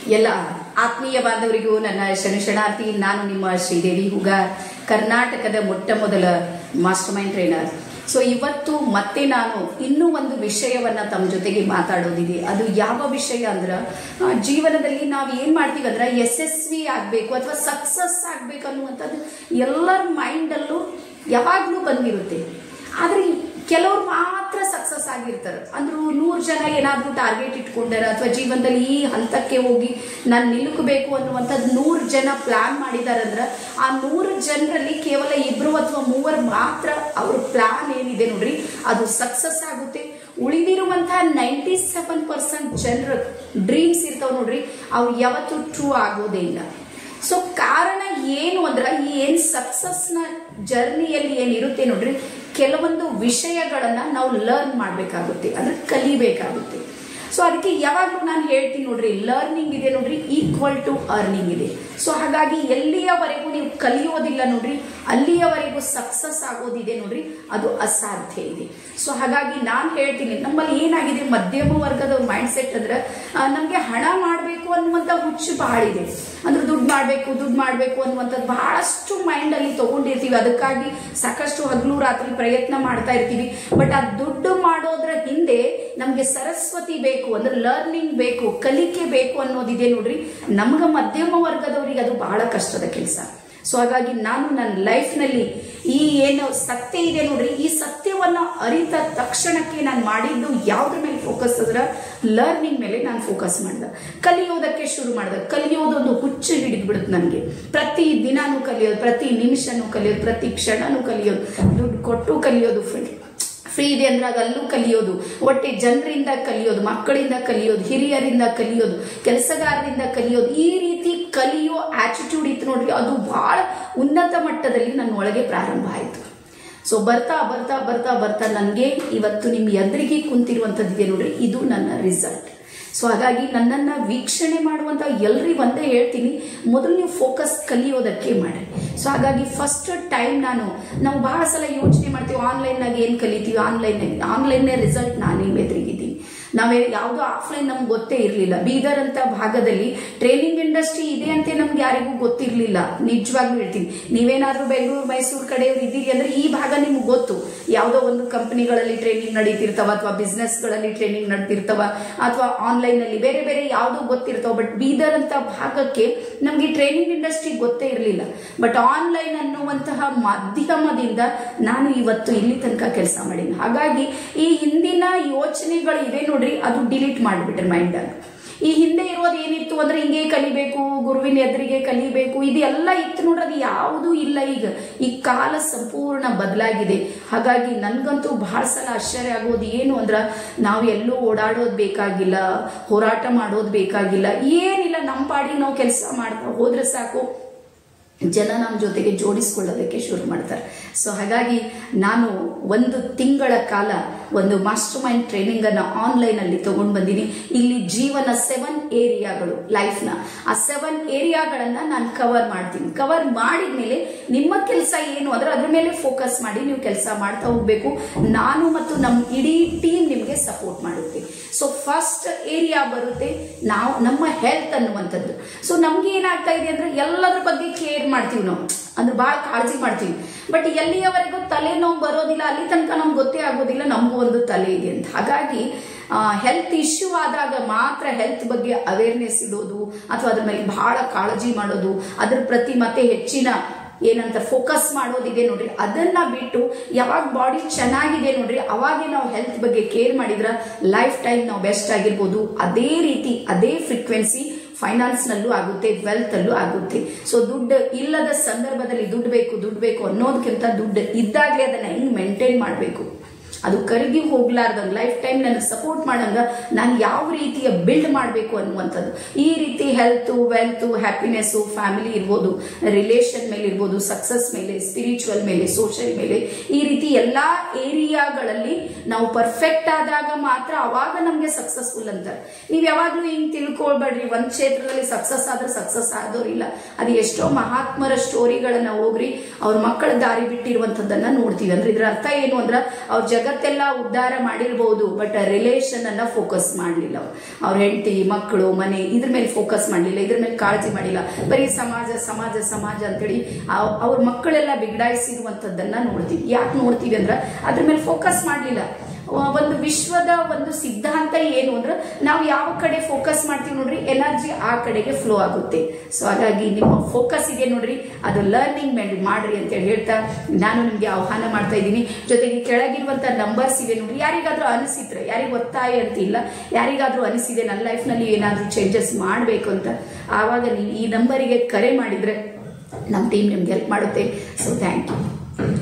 ಎಲ್ಲ ಆತ್ಮೀಯ ಬಾಂಧವರಿಗೂ ನನ್ನ ಶರಣಾರ್ಥಿ ನಾನು ನಿಮ್ಮ ಶ್ರೀದೇವಿ ಹುಗಾರ್ ಕರ್ನಾಟಕದ ಮೊಟ್ಟ ಮೊದಲ ಮಾಸ್ಟರ್ ಮೈಂಡ್ ಟ್ರೈನರ್ ಸೊ ಇವತ್ತು ಮತ್ತೆ ನಾನು ಇನ್ನೂ ಒಂದು ವಿಷಯವನ್ನ ತಮ್ಮ ಜೊತೆಗೆ ಮಾತಾಡೋದಿದೆ ಅದು ಯಾವ ವಿಷಯ ಅಂದ್ರ ಆ, ಜೀವನದಲ್ಲಿ ನಾವು ಏನ್ ಮಾಡ್ತೀವಿ ಅಂದ್ರೆ ಯಶಸ್ವಿ ಆಗ್ಬೇಕು ಅಥವಾ ಸಕ್ಸಸ್ ಆಗ್ಬೇಕು ಅನ್ನುವಂಥದ್ದು ಎಲ್ಲರ ಮೈಂಡಲ್ಲೂ ಯಾವಾಗ್ಲೂ ಬಂದಿರುತ್ತೆ ಆದ್ರೆ ಕೆಲವ್ರು ಮಾತ್ರ ಸಕ್ಸಸ್ ಆಗಿರ್ತಾರೆ ಅಂದ್ರು ನೂರು ಜನ ಏನಾದ್ರೂ ಟಾರ್ಗೆಟ್ ಇಟ್ಕೊಂಡಾರ ಅಥವಾ ಜೀವನದಲ್ಲಿ ಈ ಹಂತಕ್ಕೆ ಹೋಗಿ ನಾನು ನಿಲುಕಬೇಕು ಅನ್ನುವಂಥದ್ದು ನೂರು ಜನ ಪ್ಲಾನ್ ಮಾಡಿದಾರಂದ್ರ ಆ ನೂರು ಜನರಲ್ಲಿ ಕೇವಲ ಇಬ್ರು ಅಥವಾ ಮೂವರು ಮಾತ್ರ ಅವ್ರ ಪ್ಲಾನ್ ಏನಿದೆ ನೋಡ್ರಿ ಅದು ಸಕ್ಸಸ್ ಆಗುತ್ತೆ ಉಳಿದಿರುವಂತಹ ನೈಂಟಿ ಸೆವೆನ್ ಪರ್ಸೆಂಟ್ ಜನರ ಡ್ರೀಮ್ಸ್ ಇರ್ತಾವ ನೋಡ್ರಿ ಅವು ಯಾವತ್ತೂ ಟ್ರೂ ಆಗೋದೇ ಇಲ್ಲ ಸೊ ಕಾರಣ ಏನು ಅಂದ್ರೆ ಈ ಏನ್ ಸಕ್ಸಸ್ ನ ಜರ್ನಿಯಲ್ಲಿ ಏನಿರುತ್ತೆ ನೋಡ್ರಿ ಕೆಲವೊಂದು ವಿಷಯಗಳನ್ನ ನಾವು ಲರ್ನ್ ಮಾಡ್ಬೇಕಾಗುತ್ತೆ ಅಂದ್ರೆ ಕಲಿಬೇಕಾಗುತ್ತೆ ಸೊ ಅದಕ್ಕೆ ಯಾವಾಗಲೂ ನಾನು ಹೇಳ್ತೀನಿ ನೋಡ್ರಿ ಲರ್ನಿಂಗ್ ಇದೆ ನೋಡ್ರಿ ಈಕ್ವಲ್ ಟು ಅರ್ನಿಂಗ್ ಇದೆ ಸೊ ಹಾಗಾಗಿ ಎಲ್ಲಿಯವರೆಗೂ ನೀವು ಕಲಿಯೋದಿಲ್ಲ ನೋಡ್ರಿ ಅಲ್ಲಿಯವರೆಗೂ ಸಕ್ಸಸ್ ಆಗೋದಿದೆ ನೋಡ್ರಿ ಅದು ಅಸಾಧ್ಯ ಇದೆ ಸೊ ಹಾಗಾಗಿ ನಾನು ಹೇಳ್ತೀನಿ ನಮ್ಮಲ್ಲಿ ಏನಾಗಿದೆ ಮಧ್ಯಮ ವರ್ಗದ ಮೈಂಡ್ ಸೆಟ್ ಅಂದ್ರೆ ಆ, ನಮ್ಗೆ ಹಣ ಮಾಡಬೇಕು ಅನ್ನುವಂಥ ಹುಚ್ಚು ಬಹಳ ಇದೆ ಅಂದ್ರೆ ದುಡ್ಡು ಮಾಡಬೇಕು ದುಡ್ಡು ಮಾಡಬೇಕು ಅನ್ನುವಂಥದ್ದು ಬಹಳಷ್ಟು ಮೈಂಡ್ ಅಲ್ಲಿ ತಗೊಂಡಿರ್ತೀವಿ ಅದಕ್ಕಾಗಿ ಸಾಕಷ್ಟು ಹಗಲು ರಾತ್ರಿ ಪ್ರಯತ್ನ ಮಾಡ್ತಾ ಇರ್ತೀವಿ ಬಟ್ ಆ ದುಡ್ಡು ಮಾಡೋದ್ರ ಹಿಂದೆ ನಮ್ಗೆ ಸರಸ್ವತಿ ಬೇಕು ಅಂದ್ರೆ ಲರ್ನಿಂಗ್ ಬೇಕು ಕಲಿಕೆ ಬೇಕು ಅನ್ನೋದಿದೆ ನೋಡ್ರಿ ನಮ್ಗ ಮಧ್ಯಮ ವರ್ಗದವರಿಗೆ ಅದು ಬಹಳ ಕಷ್ಟದ ಕೆಲಸ ಸೊ ಹಾಗಾಗಿ ನಾನು ನನ್ನ ಲೈಫ್ ನಲ್ಲಿ ಈ ಏನು ಸತ್ಯ ಇದೆ ನೋಡ್ರಿ ಈ ಸತ್ಯವನ್ನ ಅರಿತ ತಕ್ಷಣಕ್ಕೆ ನಾನು ಮಾಡಿದ್ದು ಯಾವ್ದ್ರ ಮೇಲೆ ಫೋಕಸ್ ಅದ್ರ ಲರ್ನಿಂಗ್ ಮೇಲೆ ನಾನು ಫೋಕಸ್ ಮಾಡ್ದೆ ಕಲಿಯೋದಕ್ಕೆ ಶುರು ಮಾಡ್ದೆ ಕಲಿಯೋದೊಂದು ಹುಚ್ಚು ಹಿಡಿದು ಬಿಡುತ್ತೆ ನನಗೆ ಪ್ರತಿ ದಿನಾನು ಕಲಿಯೋದು ಪ್ರತಿ ನಿಮಿಷನೂ ಕಲಿಯೋದು ಪ್ರತಿ ಕ್ಷಣನೂ ಕಲಿಯೋದು ದುಡ್ಡು ಕೊಟ್ಟು ಕಲಿಯೋದು ಫ್ರೀ ಫ್ರೀ ಇದೆ ಅಂದ್ರೆ ಅದಲ್ಲೂ ಕಲಿಯೋದು ಒಟ್ಟೆ ಜನರಿಂದ ಕಲಿಯೋದು ಮಕ್ಕಳಿಂದ ಕಲಿಯೋದು ಹಿರಿಯರಿಂದ ಕಲಿಯೋದು ಕೆಲಸಗಾರರಿಂದ ಕಲಿಯೋದು ಈ ರೀತಿ ಕಲಿಯೋ ಆಟಿಟ್ಯೂಡ್ ಇತ್ತು ನೋಡ್ರಿ ಅದು ಬಹಳ ಉನ್ನತ ಮಟ್ಟದಲ್ಲಿ ನನ್ನ ಒಳಗೆ ಪ್ರಾರಂಭ ಆಯಿತು ಸೊ ಬರ್ತಾ ಬರ್ತಾ ಬರ್ತಾ ಬರ್ತಾ ನನಗೆ ಇವತ್ತು ನಿಮ್ಮ ಎದುರಿಗೆ ಕುಂತಿರುವಂಥದ್ದಿದೆ ನೋಡ್ರಿ ಇದು ನನ್ನ ರಿಸಲ್ಟ್ ಸೊ ಹಾಗಾಗಿ ನನ್ನನ್ನು ವೀಕ್ಷಣೆ ಮಾಡುವಂಥ ಎಲ್ರಿಗೂ ಒಂದೇ ಹೇಳ್ತೀನಿ ಮೊದಲು ನೀವು ಫೋಕಸ್ ಕಲಿಯೋದಕ್ಕೆ ಮಾಡಿ ಸೊ ಹಾಗಾಗಿ ಫಸ್ಟ್ ಟೈಮ್ ನಾನು ನಾವು ಬಹಳ ಸಲ ಯೋಚನೆ ಮಾಡ್ತೀವಿ ಆನ್ಲೈನ್ನಾಗ ಏನು ಕಲಿತೀವಿ ಆನ್ಲೈನ್ ಆನ್ಲೈನ್ನೇ ರಿಸಲ್ಟ್ ನಾನು ನಿಮ್ಮ ಎದುರಿಗಿದ್ದೀನಿ ನಾವೇ ಯಾವುದೋ ಆಫ್ಲೈನ್ ನಮ್ಗೆ ಗೊತ್ತೇ ಇರಲಿಲ್ಲ ಬೀದರ್ ಅಂತ ಭಾಗದಲ್ಲಿ ಟ್ರೈನಿಂಗ್ ಇಂಡಸ್ಟ್ರಿ ಇದೆ ಅಂತ ನಮ್ಗೆ ಯಾರಿಗೂ ಗೊತ್ತಿರಲಿಲ್ಲ ನಿಜವಾಗ್ಲೂ ಹೇಳ್ತೀನಿ ನೀವೇನಾದ್ರೂ ಬೆಂಗಳೂರು ಮೈಸೂರು ಕಡೆಯವ್ರು ಇದ್ದೀರಿ ಅಂದ್ರೆ ಈ ಭಾಗ ನಿಮ್ಗೆ ಗೊತ್ತು ಯಾವುದೋ ಒಂದು ಕಂಪನಿಗಳಲ್ಲಿ ಟ್ರೈನಿಂಗ್ ನಡೀತಿರ್ತಾವ ಅಥವಾ ಬಿಸ್ನೆಸ್ಗಳಲ್ಲಿ ಟ್ರೈನಿಂಗ್ ನಡೀತಿರ್ತಾವ ಅಥವಾ ಆನ್ಲೈನ್ ಅಲ್ಲಿ ಬೇರೆ ಬೇರೆ ಯಾವುದೋ ಗೊತ್ತಿರ್ತಾವ ಬಟ್ ಬೀದರ್ ಅಂತ ಭಾಗಕ್ಕೆ ನಮ್ಗೆ ಟ್ರೈನಿಂಗ್ ಇಂಡಸ್ಟ್ರಿ ಗೊತ್ತೇ ಇರಲಿಲ್ಲ ಬಟ್ ಆನ್ಲೈನ್ ಅನ್ನುವಂತಹ ಮಾಧ್ಯಮದಿಂದ ನಾನು ಇವತ್ತು ಇಲ್ಲಿ ತನಕ ಕೆಲಸ ಮಾಡೀನಿ ಹಾಗಾಗಿ ಈ ಹಿಂದಿನ ಯೋಚನೆಗಳು ಇವೆ ನೋಡ್ರಿ ಅದು ಡಿಲೀಟ್ ಮಾಡಿಬಿಟ್ರೆ ಮೈಂಡಲ್ಲಿ ಈ ಹಿಂದೆ ಇರೋದು ಏನಿತ್ತು ಅಂದ್ರೆ ಹಿಂಗೆ ಕಲಿಬೇಕು ಗುರುವಿನ ಎದುರಿಗೆ ಕಲಿಬೇಕು ಇದೆಲ್ಲ ಇತ್ತು ನೋಡ್ರಿ ಅದು ಯಾವುದೂ ಇಲ್ಲ ಈಗ ಈ ಕಾಲ ಸಂಪೂರ್ಣ ಬದಲಾಗಿದೆ ಹಾಗಾಗಿ ನನ್ಗಂತೂ ಬಹಳ ಸಲ ಆಶ್ಚರ್ಯ ಆಗೋದು ಏನು ಅಂದ್ರ ನಾವು ಎಲ್ಲೂ ಓಡಾಡೋದು ಬೇಕಾಗಿಲ್ಲ ಹೋರಾಟ ಮಾಡೋದು ಬೇಕಾಗಿಲ್ಲ ಏನಿಲ್ಲ ನಮ್ಮ ಪಾಡಿಗೆ ನಾವು ಕೆಲಸ ಮಾಡ್ತಾ ಹೋದ್ರೆ ಸಾಕು ಜನ ನಮ್ಮ ಜೊತೆಗೆ ಜೋಡಿಸ್ಕೊಳ್ಳೋದಕ್ಕೆ ಶುರು ಮಾಡ್ತಾರೆ ಸೊ ಹಾಗಾಗಿ ನಾನು ಒಂದು ತಿಂಗಳ ಕಾಲ ಒಂದು ಮಾಸ್ಟರ್ ಮೈಂಡ್ ಟ್ರೈನಿಂಗ್ ಅನ್ನ ಆನ್ಲೈನ್ ಅಲ್ಲಿ ತಗೊಂಡು ಬಂದೀನಿ ಇಲ್ಲಿ ಜೀವನ ಸೆವೆನ್ ಏರಿಯಾಗಳು ಲೈಫ್ನ ಆ ಸೆವೆನ್ ಏರಿಯಾಗಳನ್ನ ನಾನು ಕವರ್ ಮಾಡ್ತೀನಿ ಕವರ್ ಮಾಡಿದ್ಮೇಲೆ ನಿಮ್ಮ ಕೆಲಸ ಏನು ಅಂದ್ರೆ ಅದ್ರ ಮೇಲೆ ಫೋಕಸ್ ಮಾಡಿ ನೀವು ಕೆಲಸ ಮಾಡ್ತಾ ಹೋಗ್ಬೇಕು ನಾನು ಮತ್ತು ನಮ್ಮ ಇಡೀ ಟೀಮ್ ನಿಮಗೆ ಸಪೋರ್ಟ್ ಮಾಡುತ್ತೆ ಸೊ ಫಸ್ಟ್ ಏರಿಯಾ ಬರುತ್ತೆ ನಾವು ನಮ್ಮ ಹೆಲ್ತ್ ಅನ್ನುವಂಥದ್ದು ಸೊ ನಮ್ಗೆ ಏನಾಗ್ತಾ ಇದೆ ಅಂದ್ರೆ ಎಲ್ಲದ್ರ ಬಗ್ಗೆ ಕೇರ್ ಮಾಡ್ತೀವಿ ನಾವು ಅಂದ್ರೆ ಬಹಳ ಕಾಳಜಿ ಮಾಡ್ತೀವಿ ಬಟ್ ಎಲ್ಲಿಯವರೆಗೂ ತಲೆನೋವು ಬರೋದಿಲ್ಲ ಅಲ್ಲಿ ತನಕ ನಮ್ಗೆ ಗೊತ್ತೇ ಆಗೋದಿಲ್ಲ ನಮಗೂ ಒಂದು ತಲೆ ಇದೆ ಅಂತ ಹಾಗಾಗಿ ಹೆಲ್ತ್ ಇಶ್ಯೂ ಆದಾಗ ಮಾತ್ರ ಹೆಲ್ತ್ ಬಗ್ಗೆ ಅವೇರ್ನೆಸ್ ಇಡೋದು ಅಥವಾ ಅದ್ರ ಮೇಲೆ ಬಹಳ ಕಾಳಜಿ ಮಾಡೋದು ಅದ್ರ ಪ್ರತಿ ಮತ್ತೆ ಹೆಚ್ಚಿನ ಏನಂತ ಫೋಕಸ್ ಮಾಡೋದಿದೆ ನೋಡ್ರಿ ಅದನ್ನ ಬಿಟ್ಟು ಯಾವಾಗ ಬಾಡಿ ಚೆನ್ನಾಗಿದೆ ನೋಡ್ರಿ ಅವಾಗೆ ನಾವು ಹೆಲ್ತ್ ಬಗ್ಗೆ ಕೇರ್ ಮಾಡಿದ್ರ ಲೈಫ್ ಟೈಮ್ ನಾವು ಬೆಸ್ಟ್ ಆಗಿರ್ಬೋದು ಅದೇ ರೀತಿ ಅದೇ ಫ್ರೀಕ್ವೆನ್ಸಿ ಫೈನಾನ್ಸ್ ನಲ್ಲೂ ಆಗುತ್ತೆ ವೆಲ್ತ್ ಅಲ್ಲೂ ಆಗುತ್ತೆ ಸೊ ದುಡ್ಡು ಇಲ್ಲದ ಸಂದರ್ಭದಲ್ಲಿ ದುಡ್ಡು ಬೇಕು ದುಡ್ಡು ಬೇಕು ಅನ್ನೋದಕ್ಕಿಂತ ದುಡ್ಡು ಇದ್ದಾಗಲೇ ಅದನ್ನ ಹೆಂಗ್ ಮೇಂಟೈನ್ ಮಾಡಬೇಕು ಅದು ಕರಗಿ ಹೋಗ್ಲಾರ್ದಂಗ ಲೈಫ್ ಟೈಮ್ ನನಗೆ ಸಪೋರ್ಟ್ ಮಾಡಂಗ ನಾನು ಯಾವ ರೀತಿಯ ಬಿಲ್ಡ್ ಮಾಡಬೇಕು ಅನ್ನುವಂಥದ್ದು ಈ ರೀತಿ ಹೆಲ್ತ್ ವೆಲ್ತ್ ಹ್ಯಾಪಿನೆಸ್ಸು ಫ್ಯಾಮಿಲಿ ಇರ್ಬೋದು ರಿಲೇಷನ್ ಮೇಲೆ ಇರ್ಬೋದು ಸಕ್ಸಸ್ ಮೇಲೆ ಸ್ಪಿರಿಚುವಲ್ ಮೇಲೆ ಸೋಷಿಯಲ್ ಮೇಲೆ ಈ ರೀತಿ ಎಲ್ಲಾ ಏರಿಯಾಗಳಲ್ಲಿ ನಾವು ಪರ್ಫೆಕ್ಟ್ ಆದಾಗ ಮಾತ್ರ ಅವಾಗ ನಮ್ಗೆ ಸಕ್ಸಸ್ಫುಲ್ ಅಂತಾರೆ ನೀವು ಯಾವಾಗ್ಲೂ ಹಿಂಗ್ ತಿಳ್ಕೊಳ್ಬೇಡ್ರಿ ಒಂದ್ ಕ್ಷೇತ್ರದಲ್ಲಿ ಸಕ್ಸಸ್ ಆದ್ರೆ ಸಕ್ಸಸ್ ಆದೋರಿಲ್ಲ ಅದು ಎಷ್ಟೋ ಮಹಾತ್ಮರ ಸ್ಟೋರಿಗಳನ್ನ ಹೋಗ್ರಿ ಅವ್ರ ಮಕ್ಕಳ ದಾರಿ ಬಿಟ್ಟಿರುವಂತದ್ದನ್ನ ನೋಡ್ತೀವಿ ಅಂದ್ರೆ ಇದ್ರ ಅರ್ಥ ಏನು ಅಂದ್ರ ಅವ್ರ ಜಗತ್ ಜಗತ್ತೆಲ್ಲ ಉದ್ಧಾರ ಮಾಡಿರ್ಬೋದು ಬಟ್ ರಿಲೇಷನ್ ಅನ್ನ ಫೋಕಸ್ ಮಾಡಲಿಲ್ಲ ಅವ್ರ ಹೆಂಡತಿ ಮಕ್ಕಳು ಮನೆ ಇದ್ರ ಮೇಲೆ ಫೋಕಸ್ ಮಾಡಲಿಲ್ಲ ಇದ್ರ ಮೇಲೆ ಕಾಳಜಿ ಮಾಡಿಲ್ಲ ಬರೀ ಸಮಾಜ ಸಮಾಜ ಸಮಾಜ ಅಂತೇಳಿ ಅವ್- ಅವ್ರ ಮಕ್ಕಳೆಲ್ಲ ಬಿಗಡಾಯಿಸಿರುವಂತದ್ದನ್ನ ನೋಡ್ತೀವಿ ಯಾಕೆ ನೋಡ್ತೀವಿ ಅಂದ್ರೆ ಅದ್ರ ಮೇಲೆ ಫೋಕಸ್ ಮಾಡಲಿಲ್ಲ ಒಂದು ವಿಶ್ವದ ಒಂದು ಸಿದ್ಧಾಂತ ಏನು ಅಂದ್ರೆ ನಾವು ಯಾವ ಕಡೆ ಫೋಕಸ್ ಮಾಡ್ತೀವಿ ನೋಡ್ರಿ ಎನರ್ಜಿ ಆ ಕಡೆಗೆ ಫ್ಲೋ ಆಗುತ್ತೆ ಸೊ ಹಾಗಾಗಿ ನಿಮ್ಮ ಫೋಕಸ್ ಇದೆ ನೋಡ್ರಿ ಅದು ಲರ್ನಿಂಗ್ ಮಾಡ್ರಿ ಅಂತ ಹೇಳಿ ಹೇಳ್ತಾ ನಾನು ನಿಮ್ಗೆ ಆಹ್ವಾನ ಮಾಡ್ತಾ ಇದ್ದೀನಿ ಜೊತೆಗೆ ಕೆಳಗಿರುವಂತ ನಂಬರ್ಸ್ ಇವೆ ನೋಡ್ರಿ ಯಾರಿಗಾದ್ರೂ ಅನಿಸಿದ್ರೆ ಯಾರಿಗೂ ಒತ್ತಾಯ ಅಂತ ಇಲ್ಲ ಯಾರಿಗಾದ್ರೂ ಅನಿಸಿದೆ ನನ್ನ ಲೈಫ್ನಲ್ಲಿ ಏನಾದ್ರೂ ಚೇಂಜಸ್ ಮಾಡಬೇಕು ಅಂತ ಆವಾಗ ನೀವು ಈ ನಂಬರಿಗೆ ಕರೆ ಮಾಡಿದ್ರೆ ನಮ್ಮ ಟೀಮ್ ನಿಮ್ಗೆ ಹೆಲ್ಪ್ ಮಾಡುತ್ತೆ ಸೊ ಥ್ಯಾಂಕ್ ಯು